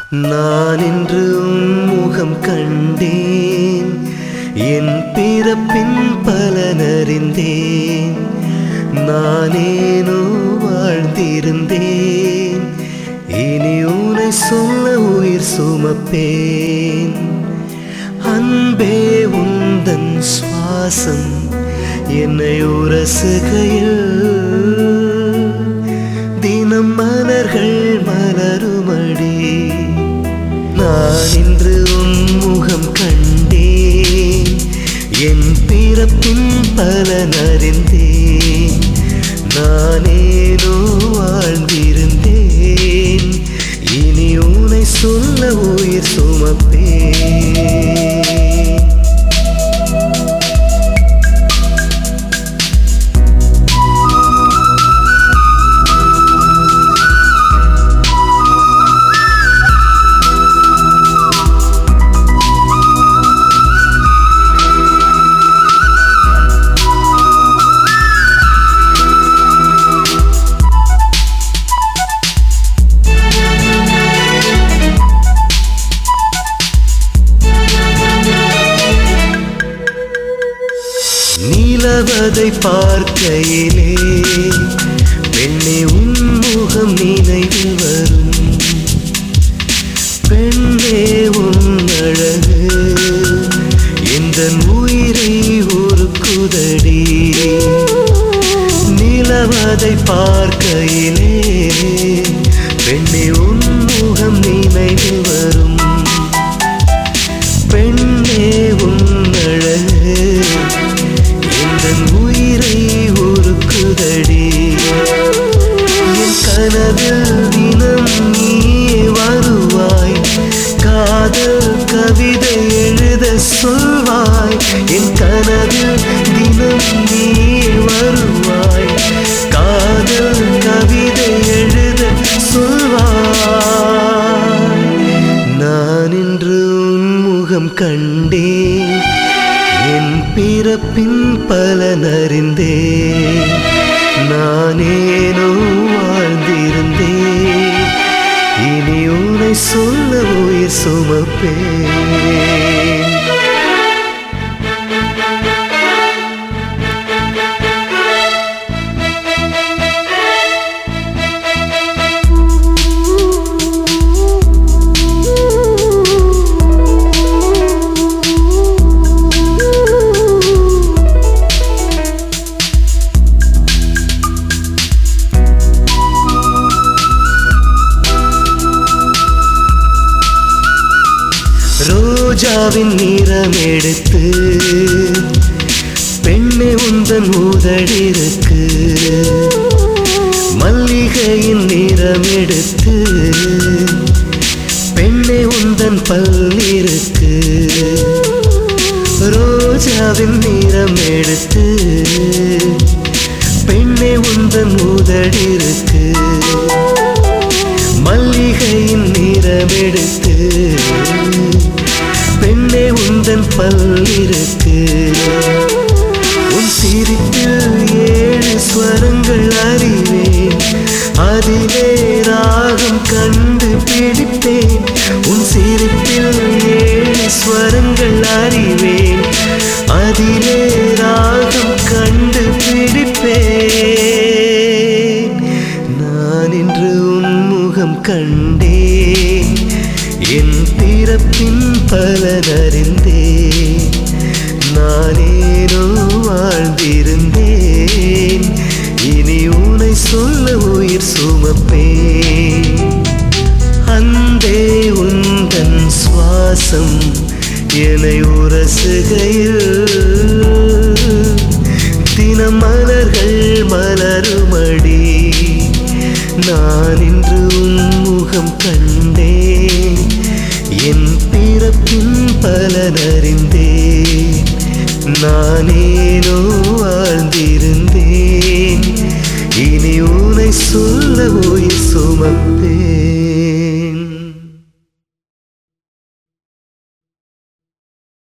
நான் இன்று உன் முகம் கண்டேன் என் பிறப்பின் பலனறிந்தேன் நானேனோ வாழ்ந்திருந்தேன் இனி உனை சொல்ல உயிர் சுமப்பேன் அன்பே உந்தன் சுவாசம் என்னை உரசுகையில் தினம் மலர்கள் மலருமடி நான் இன்று உன் முகம் கண்டேன் என் பிறப்பின் பலனறிந்தேன் நானேனோ வாழ்ந்திருந்தேன் இனி உனை சொல்ல உயிர் சுமப்பேன் நீலவதை பார்க்கையிலே பெண்ணே உன் முகம் நினைவில் வரும் பெண்ணே உன் அழகு எந்த உயிரை ஒரு குதடி நிலவதை பார்க்கையிலே பெண்ணே உன் முகம் நினைவில் வரும் பெண்ணே உன் அழகு எந்தன் உயிரை ஒரு குதடி என் கனவில் தினம் நீ வருவாய் காதல் கவிதை எழுத சொல்வாய் என் கனவில் தினம் நீ வருவாய் காதல் கவிதை எழுத சொல்வாய் நான் இன்று உன் முகம் கண்டேன் என் பிறப்பின் பலனறிந்தேன் நானேனோ வாழ்ந்திருந்தேன் இனி உனை சொல்ல உயிர் சுமப்பேன் ரோஜாவின் நிறம் எடுத்து பெண்ணை உந்தன் ஊதடிருக்கு மல்லிகையின் நிறம் எடுத்து பெண்ணை உந்தன் பல்லிருக்கு ரோஜாவின் நிறம் எடுத்து பெண்ணை உந்தன் ஊதடிருக்கு மல்லிகையின் நிறமெடுத்து பெண்ணே உந்தன் பல்லிருக்கு உன் சிரிப்பில் ஏழு ஸ்வரங்கள் அறிவேன் அதிலே ராகம் கண்டு பிடிப்பேன் உன் சிரிப்பில் ஏழு ஸ்வரங்கள் அறிவேன் அதிலே ராகம் கண்டு பிடிப்பேன் நான் இன்று உன் முகம் கண்டேன் என் பிறப்பின் பலனறிந்தேன் நானேனோ வாழ்ந்திருந்தேன் இனி உனை சொல்ல உயிர் சுமப்பேன் அந்தே உந்தன் சுவாசம் என்னை உரசுகையில் தினம் மலர்கள் மலருமடி நான் இன்று உன் முகம் கண்டேன் என் பிறப்பின் பலனறிந்தேன் நானேனோ வாழ்ந்திருந்தேன் இனி உனை சொல்ல உயிர் சுமப்பேன்